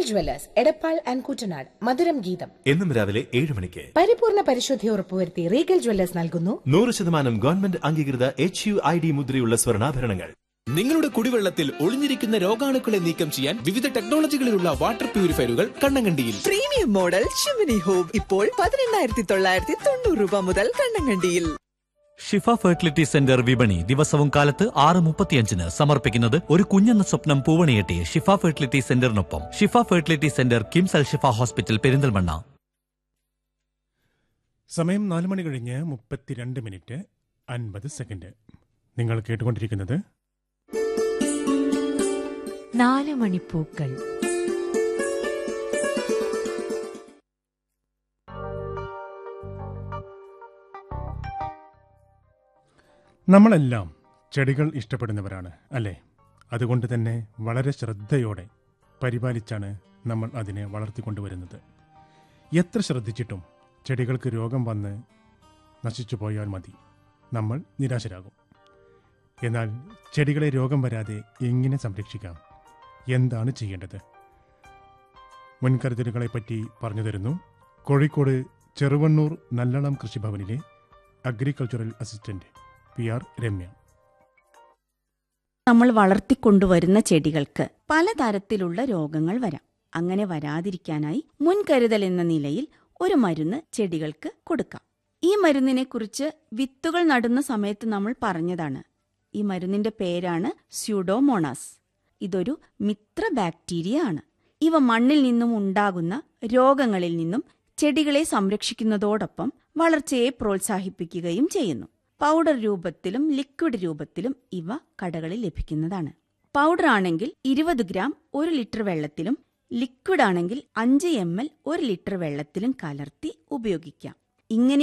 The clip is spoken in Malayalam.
ജ്വല്ലേഴ്സ് എടപ്പാൾ ആൻഡ് കുട്ടനാട് മധുരം ഗീതം എന്നും രാവിലെ ഏഴ് മണിക്ക് പരിപൂർണ പരിശുദ്ധി ഉറപ്പുവരുത്തി റീഗൽ ജ്വല്ലേഴ്സ് നൽകുന്നു നൂറ് ശതമാനം ഗവൺമെന്റ് അംഗീകൃത എച്ച് യു ഐ ഡി മുദ്രയുള്ള സ്വർണ്ണാഭരണങ്ങൾ നിങ്ങളുടെ കുടിവെള്ളത്തിൽ ഒളിഞ്ഞിരിക്കുന്ന രോഗാണുക്കളെ നീക്കം ചെയ്യാൻ വിവിധ ടെക്നോളജികളിലുള്ള വാട്ടർ പ്യൂരിഫയറുകൾ കണ്ണങ്കണ്ടിയിൽ പ്രീമിയം മോഡൽ ഷിമിനി ഹോം ഇപ്പോൾ പതിനെണ്ണായിരത്തി തൊള്ളായിരത്തി തൊണ്ണൂറ് രൂപ മുതൽ കണ്ണങ്കണ്ടിയിൽ ഷിഫ ഫെർട്ടിലിറ്റി സെന്റർ വിപണി ദിവസവും കാലത്ത് ആറ് മുപ്പത്തിയഞ്ചിന് സമർപ്പിക്കുന്നത് ഒരു കുഞ്ഞെന്ന സ്വപ്നം പൂവണിയെട്ടി ഷിഫ ഫെർട്ടിലിറ്റി സെന്ററിനൊപ്പം Shifa fertility centre KIMS Al Shifa hospital Perinthalmanna സമയം നാല് മണി കഴിഞ്ഞ് മുപ്പത്തിരണ്ട് മിനിറ്റ് അൻപത് സെക്കൻഡ് നിങ്ങൾ കേട്ടുകൊണ്ടിരിക്കുന്നത് നാല് മണിപ്പൂക്കൾ നമ്മളെല്ലാം ചെടികൾ ഇഷ്ടപ്പെടുന്നവരാണ് അല്ലേ അതുകൊണ്ട് തന്നെ വളരെ ശ്രദ്ധയോടെ പരിപാലിച്ചാണ് നമ്മൾ അതിനെ വളർത്തിക്കൊണ്ടുവരുന്നത് എത്ര ശ്രദ്ധിച്ചിട്ടും ചെടികൾക്ക് രോഗം വന്ന് നശിച്ചു പോയാൽ മതി നമ്മൾ നിരാശരാകും എന്നാൽ ചെടികളെ രോഗം വരാതെ എങ്ങനെ സംരക്ഷിക്കാം എന്താണ് ചെയ്യേണ്ടത് മുൻകരുതലുകളെപ്പറ്റി പറഞ്ഞു തരുന്നു കോഴിക്കോട് ചെറുവണ്ണൂർ നല്ലളം കൃഷിഭവനിലെ agricultural assistant P R Ramya നമ്മൾ വളർത്തിക്കൊണ്ടുവരുന്ന ചെടികൾക്ക് പലതരത്തിലുള്ള രോഗങ്ങൾ വരാം അങ്ങനെ വരാതിരിക്കാനായി മുൻകരുതൽ എന്ന നിലയിൽ ഒരു മരുന്ന് ചെടികൾക്ക് കൊടുക്കാം ഈ മരുന്നിനെ കുറിച്ച് വിത്തുകൾ നടുന്ന സമയത്ത് നമ്മൾ പറഞ്ഞതാണ് ഈ മരുന്നിന്റെ പേരാണ് സ്യൂഡോമോണാസ് ഇതൊരു മിത്ര ബാക്ടീരിയ ആണ് ഇവ മണ്ണിൽ നിന്നും ഉണ്ടാകുന്ന രോഗങ്ങളിൽ നിന്നും ചെടികളെ സംരക്ഷിക്കുന്നതോടൊപ്പം വളർച്ചയെ പ്രോത്സാഹിപ്പിക്കുകയും ചെയ്യുന്നു പൗഡർ രൂപത്തിലും ലിക്വിഡ് രൂപത്തിലും ഇവ കടകളിൽ ലഭിക്കുന്നതാണ് പൗഡർ ആണെങ്കിൽ ഇരുപത് ഗ്രാം ഒരു ലിറ്റർ വെള്ളത്തിലും ലിക്വിഡ് ആണെങ്കിൽ അഞ്ച് എം എൽ ഒരു ലിറ്റർ വെള്ളത്തിലും കലർത്തി ഉപയോഗിക്കാം ഇങ്ങനെ